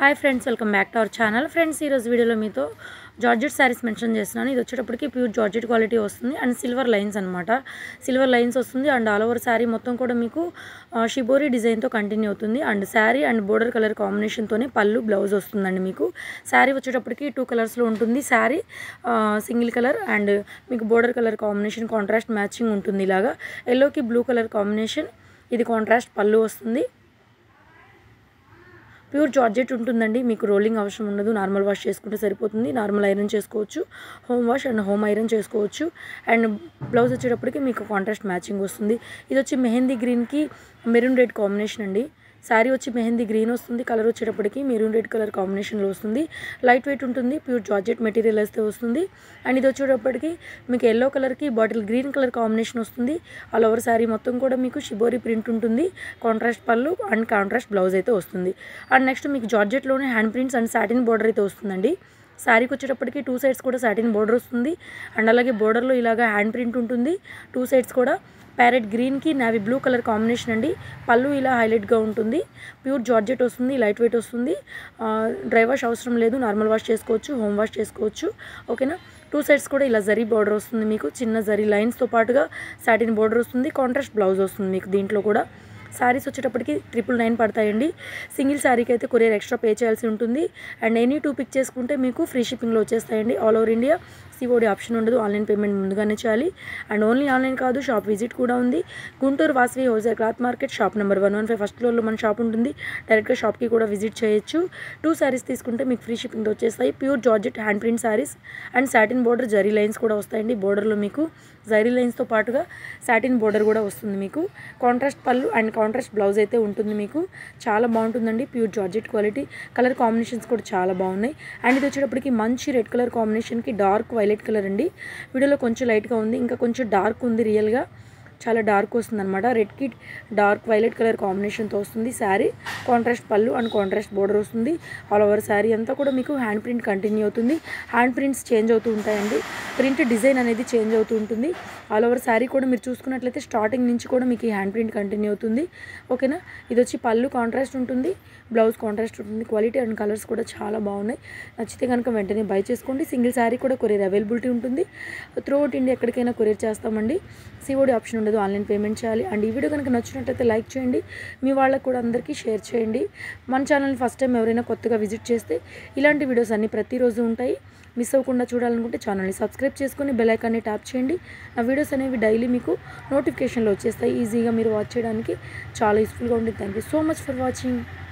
hi friends welcome back to our channel friends ఈరోజు వీడియోలో మీతో జార్జెట్ శారీస్ మెన్షన్ చేస్తున్నాను ఇది వచ్చేటప్పటికి ప్యూర్ జార్జెట్ క్వాలిటీ వస్తుంది అండ్ సిల్వర్ లైన్స్ అనమాట సిల్వర్ లైన్స్ వస్తుంది అండ్ ఆల్ ఓవర్ శారీ మొత్తం కూడా మీకు ఆ, షిబోరి డిజైన్తో కంటిన్యూ అవుతుంది and sari and border colour కాంబినేషన్తోనే పళ్ళు బ్లౌజ్ వస్తుందండి మీకు శారీ వచ్చేటప్పటికి టూ కలర్స్లో ఉంటుంది శారీ సింగిల్ కలర్ అండ్ మీకు border colour combination contrast matching ఉంటుంది ఇలాగా ఎల్లోకి బ్లూ కలర్ కాంబినేషన్ ఇది కాంట్రాస్ట్ పళ్ళు వస్తుంది ప్యూర్ జార్జెట్ ఉంటుందండి మీకు రోలింగ్ అవసరం ఉండదు నార్మల్ వాష్ చేసుకుంటే సరిపోతుంది నార్మల్ ఐరన్ చేసుకోవచ్చు home wash and home iron చేసుకోవచ్చు అండ్ బ్లౌజ్ వచ్చేటప్పటికి మీకు కాంట్రాస్ట్ మ్యాచింగ్ వస్తుంది ఇది వచ్చి మెహందీ గ్రీన్కి మెరూన్ రెడ్ కాంబినేషన్ అండి శారీ వచ్చి మెహందీ గ్రీన్ వస్తుంది కలర్ వచ్చేటప్పటికి మెరూన్ రెడ్ కలర్ కాంబినేషన్లో వస్తుంది లైట్ వెయిట్ ఉంటుంది ప్యూర్ జార్జెట్ మెటీరియల్ అయితే వస్తుంది అండ్ ఇది వచ్చేటప్పటికి మీకు ఎల్లో కలర్కి బాటిల్ గ్రీన్ కలర్ కాంబినేషన్ వస్తుంది ఆల్ ఓవర్ శారీ మొత్తం కూడా మీకు షిబోరి ప్రింట్ ఉంటుంది కాంట్రాస్ట్ పళ్ళు అండ్ కాంట్రాస్ట్ బ్లౌజ్ అయితే వస్తుంది అండ్ నెక్స్ట్ మీకు జార్జెట్లోనే hand prints and satin border అయితే వస్తుందండి శారీకి వచ్చేటప్పటికి టూ సైడ్స్ కూడా సాటిన్ బోర్డర్ వస్తుంది అండ్ అలాగే బోర్డర్లో ఇలాగా హ్యాండ్ ప్రింట్ ఉంటుంది టూ సైడ్స్ కూడా ప్యారెట్ గ్రీన్కి నావీ బ్లూ కలర్ కాంబినేషన్ అండి పళ్ళు ఇలా హైలైట్గా ఉంటుంది ప్యూర్ జార్జెట్ వస్తుంది లైట్ వెయిట్ వస్తుంది ఆ, డ్రై వాష్ అవసరం లేదు నార్మల్ వాష్ చేసుకోవచ్చు హోమ్ వాష్ చేసుకోవచ్చు ఓకేనా టూ సైడ్స్ కూడా ఇలా జరీ బార్డర్ వస్తుంది మీకు చిన్న జరీ లైన్స్తో పాటుగా సాటిన్ బార్డర్ వస్తుంది కాంట్రాస్ట్ బ్లౌజ్ వస్తుంది మీకు దీంట్లో కూడా శారీస్ వచ్చేటప్పటికి ట్రిపుల్ నైన్ పడతాయండి సింగిల్ శారీకి అయితే కొరియర్ ఎక్స్ట్రా పే చేయాల్సి ఉంటుంది అండ్ ఎనీ టూ పిక్ చేసుకుంటే మీకు ఫ్రీ షిప్పింగ్లో వచ్చేస్తాయండి all over India COD option ఉండదు ఆన్లైన్ పేమెంట్ ముందుగానే చేయాలి అండ్ ఓన్లీ ఆన్లైన్ కాదు షాప్ విజిట్ కూడా ఉంది Guntur Vasavi wholesale cloth market shop number one one five first ఫ్లోర్లో మన షాప్ ఉంటుంది డైరెక్ట్గా షాప్కి కూడా విజిట్ చేయొచ్చు టూ శారీస్ తీసుకుంటే మీకు ఫ్రీ షిప్పింగ్తో వచ్చేస్తాయి pure georgette hand print saris and satin border zari lines కూడా వస్తాయండి బోర్డర్లో మీకు జరీ లైన్స్తో పాటుగా సాటిన్ బోర్డర్ కూడా వస్తుంది మీకు కాంట్రాస్ట్ పళ్ళు అండ్ కాంట్రాస్ట్ బ్లౌజ్ అయితే ఉంటుంది మీకు చాలా బాగుంటుందండి pure georgette quality colour combinations కూడా చాలా బాగున్నాయి అండ్ ఇది వచ్చేటప్పటికి మంచి రెడ్ కలర్ కాంబినేషన్కి డార్క్ వైలెట్ కలర్ అండి వీడియోలో కొంచెం లైట్గా ఉంది ఇంకా కొంచెం డార్క్ ఉంది రియల్గా చాలా డార్క్ వస్తుంది అనమాట రెడ్కి డార్క్ వైలెట్ కలర్ కాంబినేషన్తో వస్తుంది శారీ కాంట్రాస్ట్ పళ్ళు అండ్ కాంట్రాస్ట్ బోర్డర్ వస్తుంది ఆల్ ఓవర్ శారీ అంతా కూడా మీకు హ్యాండ్ ప్రింట్ కంటిన్యూ అవుతుంది హ్యాండ్ ప్రింట్స్ చేంజ్ అవుతూ ఉంటాయండి ప్రింట్ డిజైన్ అనేది చేంజ్ అవుతూ ఉంటుంది ఆల్ ఓవర్ శారీ కూడా మీరు చూసుకున్నట్లయితే స్టార్టింగ్ నుంచి కూడా మీకు ఈ హ్యాండ్ ప్రింట్ కంటిన్యూ అవుతుంది ఓకేనా ఇది వచ్చి పళ్ళు కాంట్రాస్ట్ ఉంటుంది బ్లౌజ్ కాంట్రాస్ట్ ఉంటుంది క్వాలిటీ అండ్ కలర్స్ కూడా చాలా బాగున్నాయి నచ్చితే కనుక వెంటనే బై చేసుకోండి సింగిల్ శారీ కూడా కొరియర్ అవైలబిలిటీ ఉంటుంది త్రూ అవుట్ ఇండియా ఎక్కడికైనా కొరియర్ చేస్తామండి సిఓడి ఆప్షన్ ఉండదు ఆన్లైన్ పేమెంట్ చేయాలి అండ్ ఈ వీడియో కనుక నచ్చినట్లయితే లైక్ చేయండి మీ వాళ్ళకు కూడా అందరికీ షేర్ చేయండి మన ఛానల్ని ఫస్ట్ టైం ఎవరైనా కొత్తగా విజిట్ చేస్తే ఇలాంటి వీడియోస్ అన్నీ ప్రతిరోజు ఉంటాయి మిస్ అవ్వకుండా చూడాలనుకుంటే ఛానల్ని సబ్స్క్రైబ్ చేసుకొని బెల్ ఐకాన్ని ట్యాప్ చేయండి నా వీడియోస్ అనేవి డైలీ మీకు నోటిఫికేషన్లో వచ్చేస్తాయి ఈజీగా మీరు వాచ్ చేయడానికి చాలా యూస్ఫుల్గా ఉంటుంది thank you so much for watching